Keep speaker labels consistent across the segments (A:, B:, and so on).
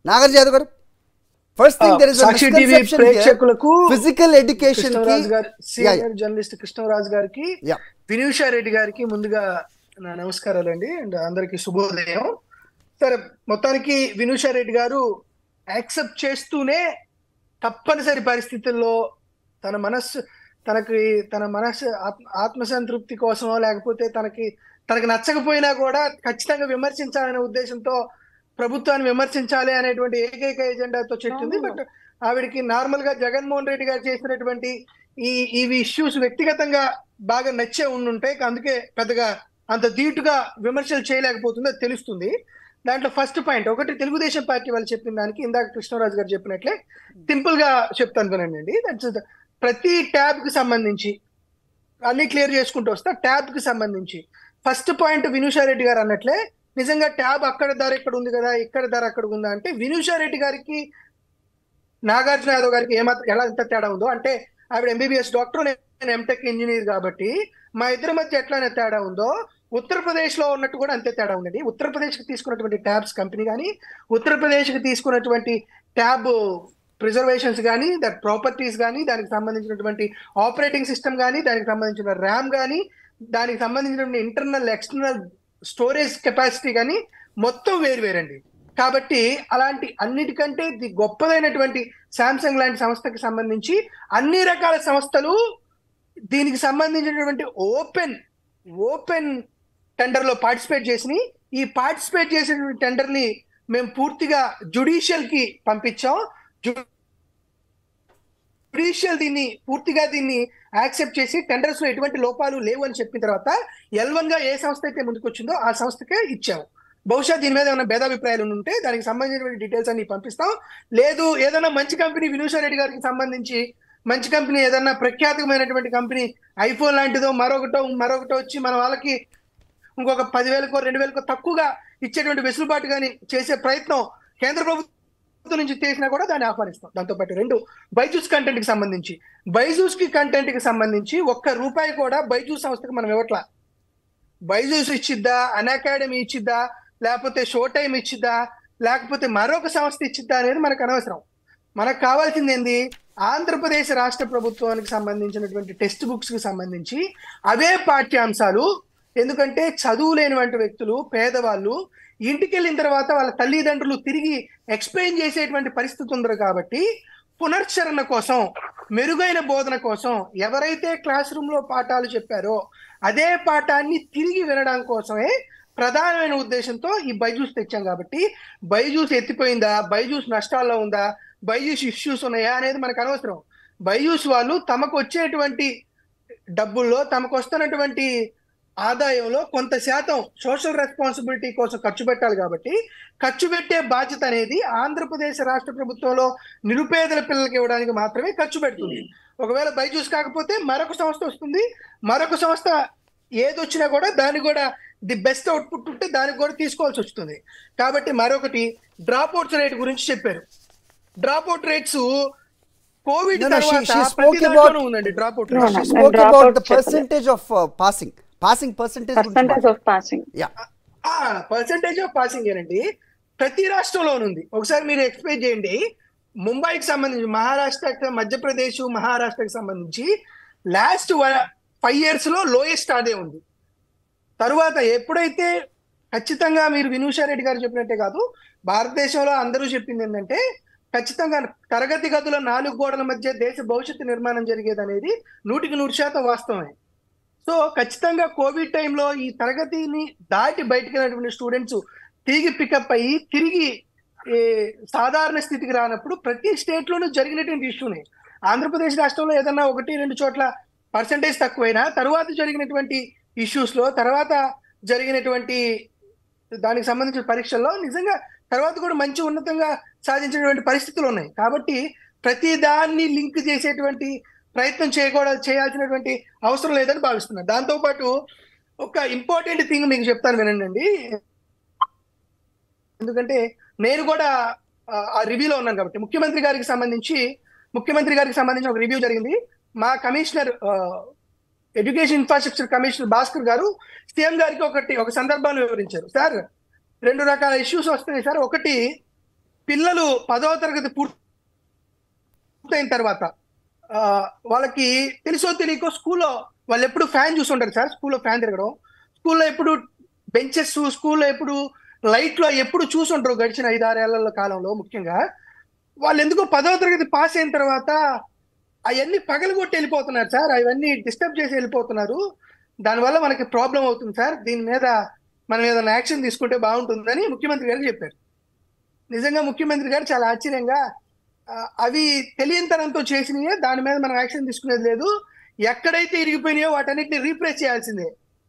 A: నాగర్ యాదవ్ గారు first thing there is
B: Sakshi TV ప్రేక్షకులకు
A: physical education
B: Krishnaraju గారి
A: కి
B: సీనియర్ జర్నలిస్ట్ కృష్ణరాజు గారికి
A: యా
B: వినూషా రెడ్డి గారికి ముందుగా నా నమస్కారాలండి అండ్ అందరికి శుభోదయం సరే మొత్తానికి వినూషా రెడ్డి గారు యాక్సెప్ట్ చేస్తూనే తప్పనిసరి పరిస్థితుల్లో తన మనస్సు తనకి తన మనస్సు ఆత్మ ఆత్మసంతృప్తి కోసమో లేకపోతే తనకి తనకి నచ్చకపోయినా కూడా ఖచ్చితంగా విమర్శించాలనే ఉద్దేశంతో ప్రభుత్వాన్ని విమర్శించాలి అనేటువంటి ఏకైక ఎజెండాతో చెట్టింది బట్ ఆవిడకి నార్మల్ గా జగన్మోహన్ రెడ్డి గారు చేసినటువంటి ఈ ఇవి ఇష్యూస్ వ్యక్తిగతంగా బాగా నచ్చే ఉండుంటాయి అందుకే పెద్దగా అంత ధీటుగా విమర్శలు చేయలేకపోతుందో అది తెలుస్తుంది దాంట్లో ఫస్ట్ పాయింట్ ఒకటి తెలుగుదేశం పార్టీ వాళ్ళు చెప్పిన దానికి ఇందాక కృష్ణరాజు గారు చెప్పినట్లే సింపుల్ గా చెప్తాను వినండి దట్స్ ప్రతి ట్యాబ్ కి సంబంధించి అన్ని క్లియర్ చేసుకుంటూ వస్తా ట్యాబ్ కి సంబంధించి ఫస్ట్ పాయింట్ వినూషారెడ్డి గారు అన్నట్లే నిజంగా ట్యాబ్ అక్కడ ధర ఇక్కడ ఉంది కదా ఇక్కడ ధర అక్కడ ఉందా అంటే వినూషారెడ్డి గారికి నాగార్జున యాదవ్ గారికి ఏమాత్రం ఎలా ఎంత తేడా ఉందో అంటే ఆవిడ ఎంబీబీఎస్ డాక్టర్ నేను ఎంటెక్ ఇంజనీర్ కాబట్టి మా ఇద్దరి మధ్య ఎట్లా తేడా ఉందో ఉత్తరప్రదేశ్ లో ఉన్నట్టు కూడా అంతే తేడా ఉన్నది ఉత్తరప్రదేశ్ కి తీసుకున్నటువంటి ట్యాబ్స్ కంపెనీ కానీ ఉత్తరప్రదేశ్ కి తీసుకున్నటువంటి ట్యాబ్ ప్రిజర్వేషన్స్ కానీ దట్ ప్రాపర్టీస్ కానీ దానికి సంబంధించినటువంటి ఆపరేటింగ్ సిస్టమ్ కానీ దానికి సంబంధించిన ర్యామ్ కానీ దానికి సంబంధించినటువంటి ఇంటర్నల్ ఎక్స్టర్నల్ స్టోరేజ్ కెపాసిటీ కానీ మొత్తం వేరు వేరండి కాబట్టి అలాంటి అన్నిటికంటే ది గొప్పదైనటువంటి శాంసంగ్ లాంటి సంస్థకి సంబంధించి అన్ని రకాల సంస్థలు దీనికి సంబంధించినటువంటి ఓపెన్ ఓపెన్ టెండర్ లో పార్టిసిపేట్ చేసి ఈ పార్టిసిపేట్ చేసినటువంటి టెండర్ ని మేము పూర్తిగా జుడిషియల్ కి పంపించాం జుడిషియల్ దీన్ని పూర్తిగా దీన్ని యాక్సెప్ట్ చేసి టెండర్స్ లో ఎటువంటి లోపాలు లేవు అని చెప్పిన తర్వాత ఎల్ వన్ గా ఏ సంస్థ అయితే ముందుకు వచ్చిందో ఆ సంస్థకే ఇచ్చాము బహుశా దీని మీద ఏమైనా భేదాభిప్రాయాలు ఉంటే దానికి సంబంధించినటువంటి డీటెయిల్స్ అన్ని పంపిస్తాం లేదు ఏదైనా మంచి కంపెనీ వినూషారెడ్డి గారికి సంబంధించి మంచి కంపెనీ ఏదన్నా ప్రఖ్యాతమైనటువంటి కంపెనీ ఐఫోన్ లాంటిదో మరొకటో మరొకటో వచ్చి మన వాళ్ళకి ఇంకొక పదివేలకో రెండు వేలకో తక్కువగా ఇచ్చేటువంటి వెసులుబాటు కానీ చేసే ప్రయత్నం కేంద్ర ప్రభుత్వం నుంచి చేసినా కూడా దాన్ని ఆహ్వానిస్తాం దాంతో పాటు రెండు బైజూస్ కంటెంట్ కి సంబంధించి బైజూస్ కి కంటెంట్ కి సంబంధించి ఒక్క రూపాయి కూడా బైజూస్ సంస్థకి మనం ఇవ్వట్లా బైజూస్ ఇచ్చిద్దా అన్ అకాడమీ ఇచ్చిద్దా లేకపోతే షో టైం ఇచ్చిద్దా లేకపోతే మరొక సంస్థ ఇచ్చిద్దా అనేది మనకు అనవసరం మనకు కావాల్సింది ఏంది ఆంధ్రప్రదేశ్ రాష్ట్ర ప్రభుత్వానికి సంబంధించినటువంటి టెక్స్ట్ బుక్స్ కి సంబంధించి అవే పాఠ్యాంశాలు ఎందుకంటే చదువు లేనివంటి వ్యక్తులు పేదవాళ్ళు ఇంటికి వెళ్ళిన తర్వాత వాళ్ళ తల్లిదండ్రులు తిరిగి ఎక్స్ప్లెయిన్ చేసేటువంటి పరిస్థితి ఉంది కాబట్టి పునశ్చరణ కోసం మెరుగైన బోధన కోసం ఎవరైతే క్లాస్ రూమ్ లో పాఠాలు చెప్పారో అదే పాఠాన్ని తిరిగి వినడం కోసమే ప్రధానమైన ఉద్దేశంతో ఈ బైజూస్ తెచ్చాం కాబట్టి బైజూస్ ఎత్తిపోయిందా బైజూస్ నష్టాల్లో ఉందా బైజూస్ ఇష్యూస్ ఉన్నాయా అనేది మనకు అనవసరం బైజూస్ వాళ్ళు తమకు వచ్చేటువంటి డబ్బుల్లో తమకు వస్తున్నటువంటి ఆదాయంలో కొంత శాతం సోషల్ రెస్పాన్సిబిలిటీ కోసం ఖర్చు పెట్టాలి కాబట్టి ఖర్చు పెట్టే బాధ్యత అనేది ఆంధ్రప్రదేశ్ రాష్ట్ర ప్రభుత్వంలో నిరుపేదల పిల్లలకి ఇవ్వడానికి మాత్రమే ఖర్చు పెడుతుంది ఒకవేళ బైజూస్ కాకపోతే మరొక సంస్థ వస్తుంది మరొక సంస్థ ఏది వచ్చినా కూడా దాన్ని కూడా ది బెస్ట్ అవుట్పుట్ ఉంటే దానికి కూడా తీసుకోవాల్సి వస్తుంది కాబట్టి మరొకటి డ్రాప్ అవుట్స్ రేట్ గురించి చెప్పారు drop out rates Covid
A: No, no, she-
B: తర్వాత
A: she
B: ప్రతి
A: spoke
B: దాంట్లోనూ
A: about-
B: ఉందండి drop out
C: No,
B: rate
C: no.
A: She spoke
C: drop
A: about
C: out
A: the
C: చెప్పలేదు.
A: percentage of uh, passing. Passing percentage గురించి
C: పర్సంటేజ్ ఆఫ్ పాసింగ్
A: యా
B: percentage of passing ఏనండి ప్రతి రాష్ట్రంలోనూ ఉంది ఒకసారి మీరు ఎక్స్ప్లెయిన్ చేయండి ముంబైకి సంబంధించి మహారాష్ట్ర మధ్యప్రదేశ్ మహారాష్ట్రకి సంబంధించి లాస్ట్ ఫైవ్ ఇయర్స్ లో లోయెస్ట్ అదే ఉంది తరువాత ఎప్పుడైతే ఖచ్చితంగా మీరు వినూషారెడ్డి గారు చెప్పినట్టే కాదు భారతదేశంలో అందరూ చెప్పింది ఏంటంటే ఖచ్చితంగా తరగతి గదుల నాలుగు గోడల మధ్య దేశ భవిష్యత్తు నిర్మాణం జరిగేది అనేది నూటికి నూరు శాతం వాస్తవమే సో ఖచ్చితంగా కోవిడ్ టైంలో ఈ తరగతిని దాటి బయటకు వెళ్ళినటువంటి స్టూడెంట్స్ తిరిగి పికప్ అయ్యి తిరిగి ఏ, సాధారణ స్థితికి రానప్పుడు ప్రతి స్టేట్ లోనూ జరిగినటువంటి ఇష్యూనే ఆంధ్రప్రదేశ్ రాష్ట్రంలో ఏదన్నా ఒకటి రెండు చోట్ల పర్సంటేజ్ తక్కువైనా తర్వాత జరిగినటువంటి ఇష్యూస్ లో తర్వాత జరిగినటువంటి దానికి సంబంధించిన పరీక్షల్లో నిజంగా తర్వాత కూడా మంచి ఉన్నతంగా సాధించినటువంటి పరిస్థితులు ఉన్నాయి కాబట్టి ప్రతి దాన్ని లింక్ చేసేటువంటి ప్రయత్నం చేయకూడదు చేయాల్సినటువంటి అవసరం లేదని భావిస్తున్నాను దాంతో పాటు ఒక ఇంపార్టెంట్ థింగ్ మీకు చెప్తాను వినండి ఎందుకంటే నేను కూడా ఆ, ఆ రివ్యూలో ఉన్నాను కాబట్టి ముఖ్యమంత్రి గారికి సంబంధించి ముఖ్యమంత్రి గారికి సంబంధించి ఒక రివ్యూ జరిగింది మా commissioner education infrastructure commissioner Bhaskar గారు సీఎం గారికి ఒకటి ఒక సందర్భాన్ని వివరించారు సార్ రెండు రకాల ఇష్యూస్ వస్తున్నాయి సార్ ఒకటి పిల్లలు పదవ తరగతి పూర్తయిన తర్వాత ఆ, వాళ్ళకి తెలుసో తెలియకో స్కూల్లో వాళ్ళు ఎప్పుడు ఫ్యాన్ చూసుంటారు సార్ స్కూల్లో ఫ్యాన్ తిరగడం స్కూల్లో ఎప్పుడు బెంచెస్ స్కూల్లో ఎప్పుడు లైట్లో ఎప్పుడు చూసుంటారు గడిచిన ఐదారేళ్ల కాలంలో ముఖ్యంగా వాళ్ళు ఎందుకో పదవ తరగతి పాస్ అయిన తర్వాత అవన్నీ పగలగొట్టి వెళ్ళిపోతున్నారు సార్ అవన్నీ డిస్టర్బ్ చేసి వెళ్ళిపోతున్నారు దానివల్ల మనకి ప్రాబ్లం అవుతుంది సార్ దీని మీద మనం ఏదైనా యాక్షన్ తీసుకుంటే బాగుంటుందని ముఖ్యమంత్రి గారు చెప్పారు నిజంగా ముఖ్యమంత్రి గారు చాలా ఆశ్చర్యంగా ఆ, అవి తెలియనితనంతో చేసినాయే దాని మీద మనం యాక్షన్ తీసుకునేది లేదు ఎక్కడైతే ఇరిగిపోయినాయో వాటన్నిటిని రీప్లేస్ చేయాల్సిందే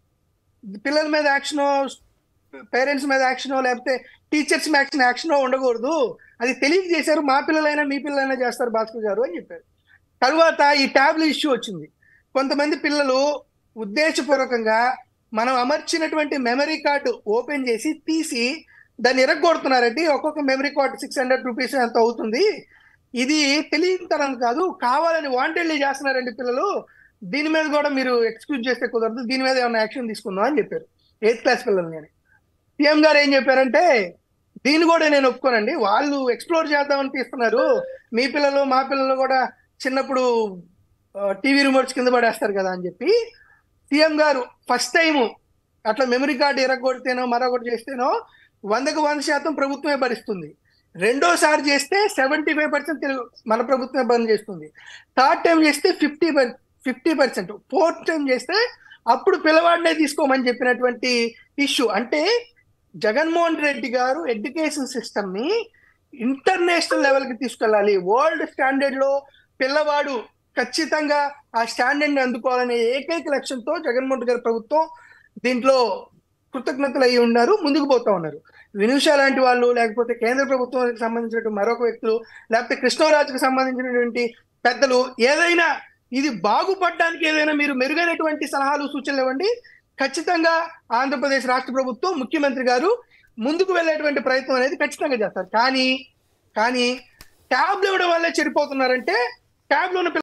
B: పిల్లల మీద యాక్షన్ పేరెంట్స్ మీద యాక్షన్ లేకపోతే టీచర్స్ మీద యాక్షన్ యాక్షన్ ఉండకూడదు అది తెలియక చేశారు మా పిల్లలైనా మీ పిల్లలైనా చేస్తారు భాస్కర్ గారు అని చెప్పారు తర్వాత ఈ ట్యాబ్లు ఇష్యూ వచ్చింది కొంతమంది పిల్లలు ఉద్దేశపూర్వకంగా మనం అమర్చినటువంటి మెమరీ కార్డు ఓపెన్ చేసి తీసి దాన్ని ఎరగొడుతున్నారండి ఒక్కొక్క memory card six hundred rupees ఎంత అవుతుంది ఇది తెలియతనం కాదు కావాలని వాంటెడ్లీ చేస్తున్నారండి పిల్లలు దీని మీద కూడా మీరు ఎక్స్క్యూజ్ చేస్తే కుదరదు దీని మీద ఏమైనా యాక్షన్ తీసుకుందాం అని చెప్పారు ఎయిత్ క్లాస్ పిల్లలు నేను సీఎం గారు ఏం చెప్పారంటే దీన్ని కూడా నేను ఒప్పుకోనండి వాళ్ళు ఎక్స్ప్లోర్ చేద్దామని తీస్తున్నారు మీ పిల్లలు మా పిల్లలు కూడా చిన్నప్పుడు టీవీ రిమోట్స్ కింద పడేస్తారు కదా అని చెప్పి సీఎం గారు ఫస్ట్ టైం అట్లా మెమరీ కార్డు ఎరగొడితేనో మరొకటి చేస్తేనో వందకు వంద శాతం ప్రభుత్వమే భరిస్తుంది రెండోసారి చేస్తే సెవెంటీ ఫైవ్ పర్సెంట్ మన ప్రభుత్వమే బంద్ చేస్తుంది థర్డ్ టైం చేస్తే fifty fifty percent fourth time చేస్తే అప్పుడు పిల్లవాడినే తీసుకోమని చెప్పినటువంటి ఇష్యూ అంటే జగన్మోహన్ రెడ్డి గారు ఎడ్యుకేషన్ సిస్టమ్ ని ఇంటర్నేషనల్ లెవెల్ కి తీసుకెళ్ళాలి వరల్డ్ స్టాండర్డ్ లో పిల్లవాడు ఖచ్చితంగా ఆ స్టాండర్డ్ ని అందుకోవాలనే ఏకైక లక్ష్యంతో జగన్మోహన్ రెడ్డి గారి ప్రభుత్వం దీంట్లో కృతజ్ఞతలు అయి ఉన్నారు ముందుకు పోతా ఉన్నారు వినుష లాంటి వాళ్ళు లేకపోతే కేంద్ర ప్రభుత్వానికి సంబంధించినటువంటి మరొక వ్యక్తులు లేకపోతే కృష్ణరాజుకు సంబంధించినటువంటి పెద్దలు ఏదైనా ఇది బాగుపడడానికి ఏదైనా మీరు మెరుగైనటువంటి సలహాలు సూచనలు ఇవ్వండి ఖచ్చితంగా ఆంధ్రప్రదేశ్ రాష్ట్ర ప్రభుత్వం ముఖ్యమంత్రి గారు ముందుకు వెళ్ళేటువంటి ప్రయత్నం అనేది ఖచ్చితంగా చేస్తారు కానీ కానీ ట్యాబ్లు ఇవ్వడం వల్లే చెడిపోతున్నారంటే ట్యాబ్లో ఉన్న